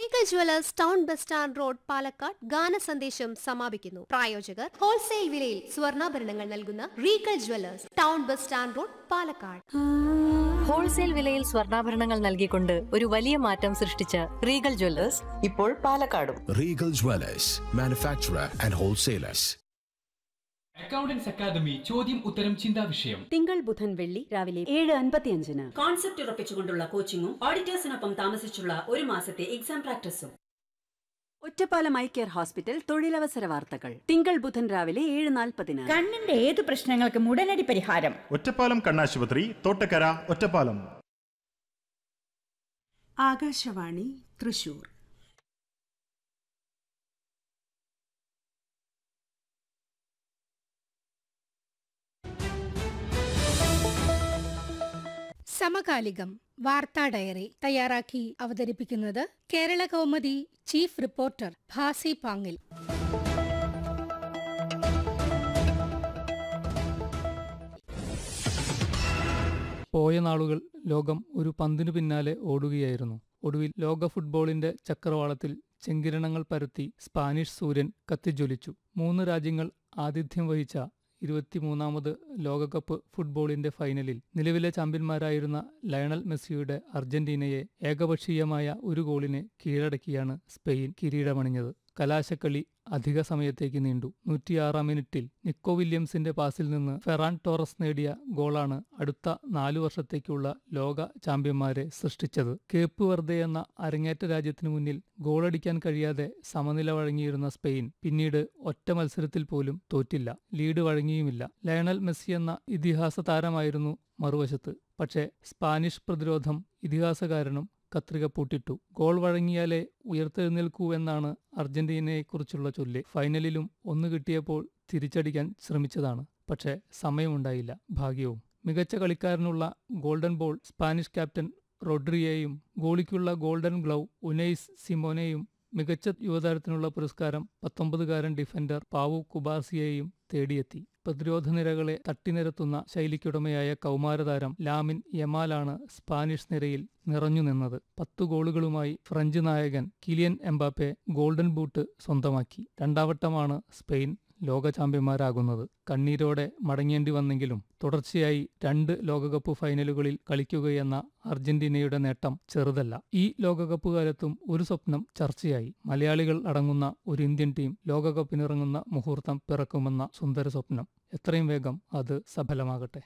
Regal jewellers town bus stand road Palakkad ഗാന സന്ദേശം സമാപിക്കുന്നു പ്രായോജകർ ഹോൾസെയിൽ വിലയിൽ സ്വർണ്ണാഭരണങ്ങൾ നൽകുന്ന Regal jewellers town bus stand road Palakkad wholesale വിലയിൽ സ്വർണ്ണാഭരണങ്ങൾ നൽകിക്കൊണ്ട് ഒരു വലിയ മാറ്റം സൃഷ്ടിച്ച റീഗൽ ജ്വല്ലേഴ്സ് ഇപ്പോൾ പാലക്കാടും Regal Dwellers, manufacturer and wholesalers. Accountants academy ചോദ്യം ഉത്തരം ചിന്താ വിഷയം തിങ്കൾ ബുധൻ വെള്ളി രാവിലെ ഏഴ് അൻപത്തിയഞ്ചിന് കോൺസെപ്റ്റ് ഉറപ്പിച്ചുകൊണ്ടുള്ള കോച്ചിങ്ങും ഓഡിറ്റേഴ്സിനൊപ്പം താമസിച്ചുള്ള ഒരു മാസത്തെ എക്സാം പ്രാക്ടീസും ഒറ്റപ്പാലം ഐ കെയർ ഹോസ്പിറ്റൽ തൊഴിലവസര വാർത്തകൾ തിങ്കൾ ബുധൻ രാവിലെ ഏഴ് നാൽപ്പതിന് കണ്ണിന്റെ ഏത് പ്രശ്നങ്ങൾക്കും ഉടനടി പരിഹാരം ഒറ്റപ്പാലം കണ്ണാശുപത്രി തോട്ടക്കര ഒറ്റപ്പാലം ആകാശവാണി തൃശൂർ സമകാലികം വാർത്താ ഡയറി തയ്യാറാക്കി അവതരിപ്പിക്കുന്നത് കേരള കൗമുദി ചീഫ് റിപ്പോർട്ടർ ഭാസി പാങ്ങിൽ പോയ നാളുകൾ ലോകം ഒരു പന്തിനു പിന്നാലെ ഓടുകയായിരുന്നു ഒടുവിൽ ലോക ഫുട്ബോളിന്റെ ചക്രവാളത്തിൽ ചെങ്കിരണങ്ങൾ പരത്തി സ്പാനിഷ് സൂര്യൻ കത്തിജ്വലിച്ചു മൂന്ന് രാജ്യങ്ങൾ ആതിഥ്യം വഹിച്ച ഇരുപത്തിമൂന്നാമത് ലോകകപ്പ് ഫുട്ബോളിന്റെ ഫൈനലിൽ നിലവിലെ ചാമ്പ്യന്മാരായിരുന്ന ലയണൽ മെസ്സിയുടെ അർജന്റീനയെ ഏകപക്ഷീയമായ ഒരു ഗോളിന് കീഴടക്കിയാണ് സ്പെയിൻ കിരീടമണിഞ്ഞത് കലാശക്കളി അധിക സമയത്തേക്ക് നീണ്ടു നൂറ്റിയാറാം മിനിറ്റിൽ നിക്കോ വില്യംസിന്റെ പാസിൽ നിന്ന് ഫെറാൻ ടോറസ് നേടിയ ഗോളാണ് അടുത്ത നാലു വർഷത്തേക്കുള്ള ലോക ചാമ്പ്യന്മാരെ സൃഷ്ടിച്ചത് കേപ്പ് വെർദെ എന്ന അരങ്ങേറ്റ രാജ്യത്തിനു മുന്നിൽ ഗോളടിക്കാൻ കഴിയാതെ സമനില വഴങ്ങിയിരുന്ന സ്പെയിൻ പിന്നീട് ഒറ്റ മത്സരത്തിൽ പോലും തോറ്റില്ല ലീഡ് വഴങ്ങിയുമില്ല ലയണൽ മെസ്സി എന്ന ഇതിഹാസ താരമായിരുന്നു മറുവശത്ത് പക്ഷേ സ്പാനിഷ് പ്രതിരോധം ഇതിഹാസകാരനും കത്രിക പൂട്ടിട്ടു ഗോൾ വഴങ്ങിയാലേ ഉയർത്തെഴുന്നേൽക്കൂ എന്നാണ് അർജന്റീനയെക്കുറിച്ചുള്ള ചൊല്ല് ഫൈനലിലും ഒന്ന് കിട്ടിയപ്പോൾ തിരിച്ചടിക്കാൻ ശ്രമിച്ചതാണ് പക്ഷേ സമയമുണ്ടായില്ല ഭാഗ്യവും മികച്ച കളിക്കാരനുള്ള ഗോൾഡൻ ബോൾ സ്പാനിഷ് ക്യാപ്റ്റൻ റോഡ്രിയെയും ഗോളിക്കുള്ള ഗോൾഡൻ ഗ്ലൗ ഉനൈസ് സിമോനെയും മികച്ച യുവതാരത്തിനുള്ള പുരസ്കാരം പത്തൊമ്പതുകാരൻ ഡിഫൻഡർ പാവു കുബാർസിയെയും തേടിയെത്തി പ്രതിരോധ നിരകളെ തട്ടിനിരത്തുന്ന ശൈലിക്കുടമയായ കൗമാരതാരം ലാമിൻ യമാലാണ് സ്പാനിഷ് നിരയിൽ നിറഞ്ഞു നിന്നത് പത്തു ഗോളുകളുമായി ഫ്രഞ്ച് നായകൻ കിലിയൻ എംബാപ്പെ ഗോൾഡൻ ബൂട്ട് സ്വന്തമാക്കി രണ്ടാവട്ടമാണ് സ്പെയിൻ ലോക ചാമ്പ്യന്മാരാകുന്നത് കണ്ണീരോടെ മടങ്ങേണ്ടി വന്നെങ്കിലും തുടർച്ചയായി രണ്ട് ലോകകപ്പ് ഫൈനലുകളിൽ കളിക്കുകയെന്ന അർജന്റീനയുടെ നേട്ടം ചെറുതല്ല ഈ ലോകകപ്പ് കാലത്തും ഒരു സ്വപ്നം ചർച്ചയായി മലയാളികൾ അടങ്ങുന്ന ഒരു ഇന്ത്യൻ ടീം ലോകകപ്പിനിറങ്ങുന്ന മുഹൂർത്തം പിറക്കുമെന്ന സുന്ദര സ്വപ്നം എത്രയും വേഗം അത് സഫലമാകട്ടെ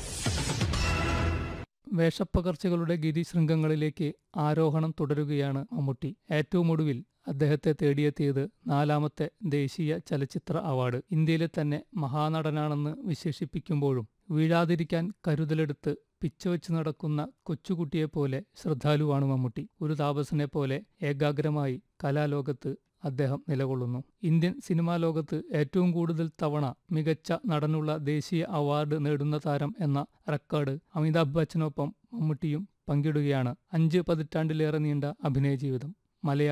വേഷപ്പകർച്ചകളുടെ ഗിരിശൃംഗങ്ങളിലേക്ക് ആരോഹണം തുടരുകയാണ് മമ്മൂട്ടി ഏറ്റവും ഒടുവിൽ അദ്ദേഹത്തെ തേടിയെത്തിയത് നാലാമത്തെ ദേശീയ ചലച്ചിത്ര അവാർഡ് ഇന്ത്യയിലെ തന്നെ മഹാനടനാണെന്ന് വിശേഷിപ്പിക്കുമ്പോഴും വീഴാതിരിക്കാൻ കരുതലെടുത്ത് പിച്ചവെച്ച് നടക്കുന്ന കൊച്ചുകുട്ടിയെപ്പോലെ ശ്രദ്ധാലുവാണ് മമ്മൂട്ടി ഒരു താപസനെ പോലെ ഏകാഗ്രമായി കലാലോകത്ത് അദ്ദേഹം നിലകൊള്ളുന്നു ഇന്ത്യൻ സിനിമാ ലോകത്ത് ഏറ്റവും കൂടുതൽ തവണ മികച്ച നടനുള്ള ദേശീയ അവാർഡ് നേടുന്ന താരം എന്ന റെക്കോർഡ് അമിതാഭ് ബച്ചനൊപ്പം മമ്മൂട്ടിയും പങ്കിടുകയാണ് അഞ്ച് പതിറ്റാണ്ടിലേറെ നീണ്ട അഭിനയ ജീവിതം മലയാള